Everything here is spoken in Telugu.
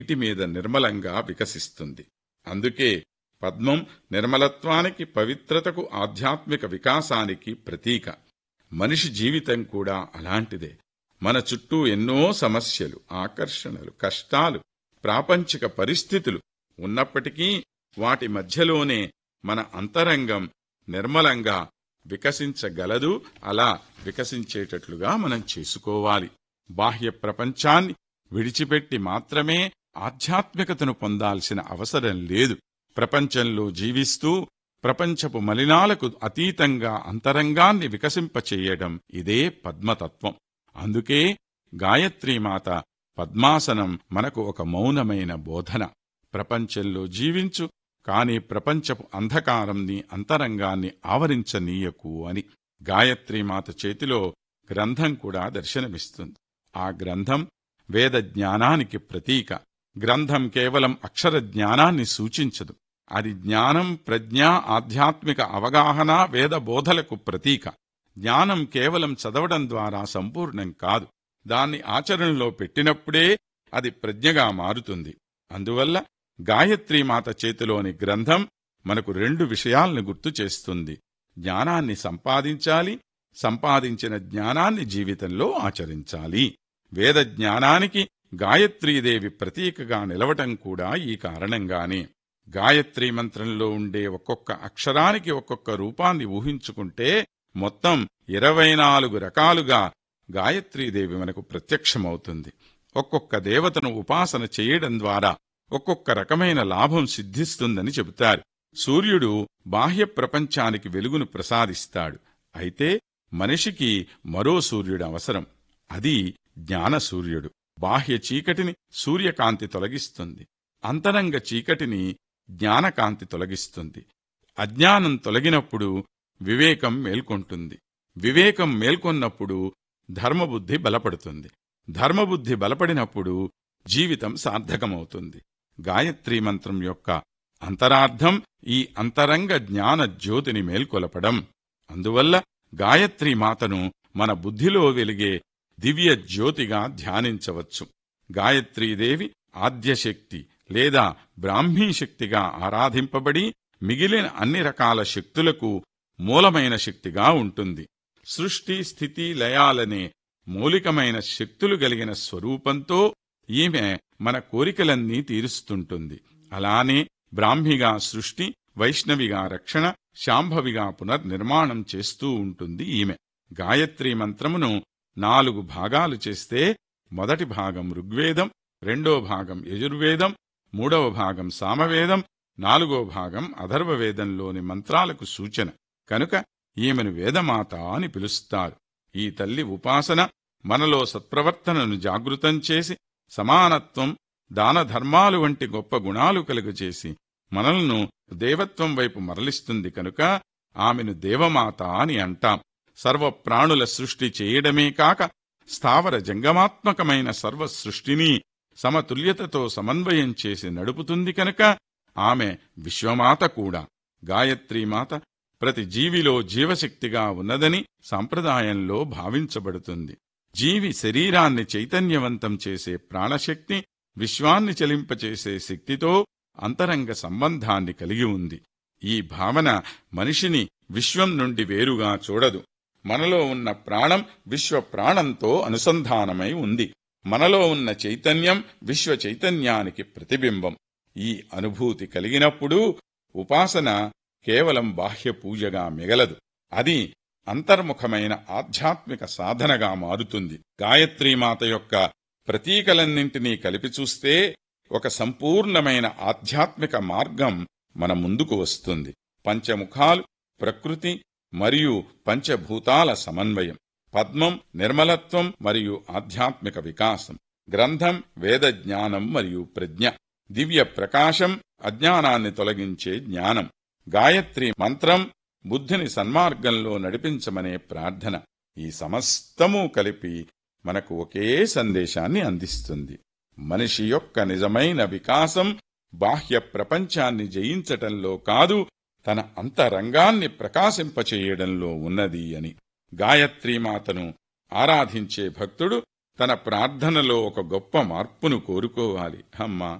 నీటి మీద నిర్మలంగా వికసిస్తుంది అందుకే పద్మం నిర్మలత్వానికి పవిత్రతకు ఆధ్యాత్మిక వికాసానికి ప్రతీక మనిషి జీవితం కూడా అలాంటిదే మన చుట్టూ ఎన్నో సమస్యలు ఆకర్షణలు కష్టాలు ప్రాపంచిక పరిస్థితులు ఉన్నప్పటికీ వాటి మధ్యలోనే మన అంతరంగం నిర్మలంగా వికసించగలదు అలా వికసించేటట్లుగా మనం చేసుకోవాలి బాహ్య ప్రపంచాన్ని విడిచిపెట్టి మాత్రమే ఆధ్యాత్మికతను పొందాల్సిన అవసరం లేదు ప్రపంచంలో జీవిస్తూ ప్రపంచపు మలినాలకు అతీతంగా అంతరంగాన్ని వికసింపచేయడం ఇదే పద్మతత్వం అందుకే గాయత్రీమాత పద్మాసనం మనకు ఒక మౌనమైన బోధన ప్రపంచంలో జీవించు కాని ప్రపంచపు అంధకారంని అంతరంగాన్ని ఆవరించనీయకు అని గాయత్రీమాత చేతిలో గ్రంథం కూడా దర్శనమిస్తుంది ఆ గ్రంథం వేద జ్ఞానానికి ప్రతీక గ్రంథం కేవలం అక్షర జ్ఞానాన్ని సూచించదు అది జ్ఞానం ప్రజ్ఞ ఆధ్యాత్మిక అవగాహన వేద బోధలకు ప్రతీక జ్ఞానం కేవలం చదవడం ద్వారా సంపూర్ణం కాదు దాన్ని ఆచరణలో పెట్టినప్పుడే అది ప్రజ్ఞగా మారుతుంది అందువల్ల గాయత్రీమాత చేతిలోని గ్రంథం మనకు రెండు విషయాలను గుర్తు చేస్తుంది జ్ఞానాన్ని సంపాదించాలి సంపాదించిన జ్ఞానాన్ని జీవితంలో ఆచరించాలి వేద జ్ఞానానికి గాయత్రీదేవి ప్రతీకగా నిలవటం కూడా ఈ కారణంగానే గాయత్రీ మంత్రంలో ఉండే ఒక్కొక్క అక్షరానికి ఒక్కొక్క రూపాన్ని ఊహించుకుంటే మొత్తం ఇరవై నాలుగు రకాలుగా గాయత్రీదేవి మనకు ప్రత్యక్షమవుతుంది ఒక్కొక్క దేవతను ఉపాసన చేయడం ద్వారా ఒక్కొక్క రకమైన లాభం సిద్ధిస్తుందని చెబుతారు సూర్యుడు బాహ్య ప్రపంచానికి వెలుగును ప్రసాదిస్తాడు అయితే మనిషికి మరో సూర్యుడు అవసరం అది జ్ఞాన సూర్యుడు బాహ్య చీకటిని సూర్యకాంతి తొలగిస్తుంది అంతరంగ చీకటిని జ్ఞానకాంతి తొలగిస్తుంది అజ్ఞానం తొలగినప్పుడు వివేకం మేల్కొంటుంది వివేకం మేల్కొన్నప్పుడు ధర్మబుద్ధి బలపడుతుంది ధర్మబుద్ధి బలపడినప్పుడు జీవితం సార్థకమవుతుంది గాయత్రీ మంత్రం యొక్క అంతరార్థం ఈ అంతరంగ జ్ఞాన జ్యోతిని మేల్కొలపడం అందువల్ల గాయత్రీ మాతను మన బుద్ధిలో వెలిగే దివ్య జ్యోతిగా ధ్యానించవచ్చు గాయత్రీదేవి ఆద్యశక్తి లేదా బ్రాహ్మీ శక్తిగా ఆరాధింపబడి మిగిలిన అన్ని రకాల శక్తులకు మూలమైన శక్తిగా ఉంటుంది సృష్టి స్థితి లయాలనే మౌలికమైన శక్తులు కలిగిన స్వరూపంతో ఈమె మన కోరికలన్నీ తీరుస్తుంటుంది అలానే బ్రాహ్మిగా సృష్టి వైష్ణవిగా రక్షణ శాంభవిగా పునర్నిర్మాణం చేస్తూ ఉంటుంది ఈమె గాయత్రీ మంత్రమును నాలుగు భాగాలు చేస్తే మొదటి భాగం ఋగ్వేదం రెండో భాగం యజుర్వేదం మూడవ భాగం సామవేదం నాలుగో భాగం అథర్వవేదంలోని మంత్రాలకు సూచన కనుక ఈమెను వేదమాత అని పిలుస్తారు ఈ తల్లి ఉపాసన మనలో సత్ప్రవర్తనను జాగృతం చేసి సమానత్వం దాన ధర్మాలు వంటి గొప్ప గుణాలు కలుగజేసి మనల్ను దేవత్వం వైపు మరలిస్తుంది కనుక ఆమెను దేవమాత అని అంటాం సర్వప్రాణుల సృష్టి చేయడమే కాక స్థావర జంగమాత్మకమైన సర్వ సృష్టిని సమతుల్యతతో సమన్వయం చేసి నడుపుతుంది కనుక ఆమె విశ్వమాత కూడా గాయత్రీమాత ప్రతి జీవిలో జీవశక్తిగా ఉన్నదని సంప్రదాయంలో భావించబడుతుంది జీవి శరీరాన్ని చైతన్యవంతం చేసే ప్రాణశక్తి విశ్వాన్ని చలింపచేసే శక్తితో అంతరంగ సంబంధాన్ని కలిగి ఉంది ఈ భావన మనిషిని విశ్వం నుండి వేరుగా చూడదు మనలో ఉన్న ప్రాణం విశ్వ ప్రాణంతో అనుసంధానమై ఉంది మనలో ఉన్న చైతన్యం విశ్వ చైతన్యానికి ప్రతిబింబం ఈ అనుభూతి కలిగినప్పుడు ఉపాసన కేవలం బాహ్య పూజగా మిగలదు అది అంతర్ముఖమైన ఆధ్యాత్మిక సాధనగా మారుతుంది గాయత్రీమాత యొక్క ప్రతీకలన్నింటినీ కలిపి చూస్తే ఒక సంపూర్ణమైన ఆధ్యాత్మిక మార్గం మన ముందుకు వస్తుంది పంచముఖాలు ప్రకృతి మరియు పంచభూతాల సమన్వయం పద్మం నిర్మలత్వం మరియు ఆధ్యాత్మిక వికాసం గ్రంథం వేద జ్ఞానం మరియు ప్రజ్ఞ దివ్య ప్రకాశం అజ్ఞానాన్ని తొలగించే జ్ఞానం గాయత్రి మంత్రం బుద్ధిని సన్మార్గంలో నడిపించమనే ప్రార్థన ఈ సమస్తమూ కలిపి మనకు ఒకే సందేశాన్ని అందిస్తుంది మనిషి యొక్క నిజమైన వికాసం బాహ్య ప్రపంచాన్ని జయించటంలో కాదు తన అంతరంగాన్ని ప్రకాశింపచేయడంలో ఉన్నది అని గాయత్రీమాతను ఆరాధించే భక్తుడు తన ప్రార్థనలో ఒక గొప్ప మార్పును కోరుకోవాలి అమ్మా